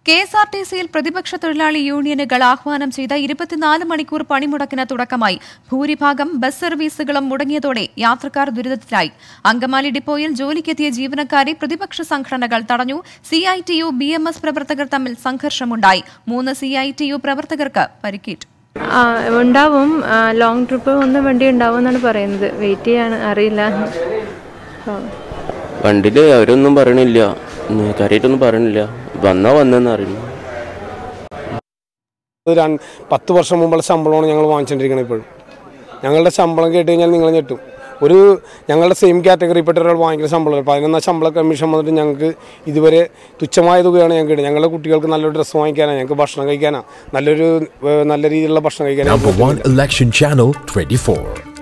K S R T സിയിൽ പ്രതിപക്ഷ തൊഴിലാളി യൂണിയനുകൾ ആഹ്വാനം ചെയ്ത ഇരുപത്തിനാല് മണിക്കൂർ പണിമുടക്കിന് തുടക്കമായി ഭൂരിഭാഗം ബസ് സർവീസുകളും മുടങ്ങിയതോടെ യാത്രക്കാർ ദുരിതത്തിലായി അങ്കമാലി ഡിപ്പോയിൽ ജോലിക്കെത്തിയ ജീവനക്കാരെ പ്രതിപക്ഷ സംഘടനകൾ തടഞ്ഞു C I T U B M S പ്രവർത്തകർ തമ്മിൽ സംഘർഷമുണ്ടായി മൂന്ന് സി ഐ ടി യു പ്രവർത്തകർക്ക് പരിക്കേറ്റു ആ, ഉണ്ടാവും ആ, ലോങ് ട്രിപ്പ് ഒന്ന് വണ്ടി ഉണ്ടാവും എന്നാണ് പറയുന്നത് വെയിറ്റ് ചെയ്യാണ് അറിയില്ല ആ. വണ്ടിയിൽ അവരൊന്നും പറയണില്ല ഉം, കാര്യമായിട്ടൊന്നും പറയണില്ല വന്നാ വന്നെന്ന് അറിയുന്നു ഒരു രണ്ട് പത്ത് വർഷം മുമ്പുള്ള ശമ്പളമാണ് ഞങ്ങൾ വാങ്ങിച്ചുകൊണ്ടിരിക്കുന്നത് ഇപ്പോഴും ഞങ്ങളുടെ ശമ്പളം കേട്ട് കഴിഞ്ഞാൽ നിങ്ങൾ ഞെട്ടും ഒരു ഞങ്ങളുടെ സെയിം കാറ്റഗറിപ്പെട്ട ഒരാൾ വാങ്ങിക്കുന്ന ശമ്പളം പതിനൊന്നാം ശമ്പള കമ്മീഷൻ വന്നിട്ട് ഞങ്ങൾക്ക് ഇതുവരെ തുച്ഛമായ തുകയാണ് ഞങ്ങൾക്ക് കിട്ടുന്നത് ഞങ്ങളുടെ കുട്ടികൾക്ക് നല്ലൊരു ഡ്രസ്സ് വാങ്ങിക്കാനാണ് ഞങ്ങൾക്ക് ഭക്ഷണം കഴിക്കാനാണ് നല്ലൊരു ഏഹ്, നല്ല രീതിയിലുള്ള ഭക്ഷണം കഴിക്കാനാണ് Number one election channel 24.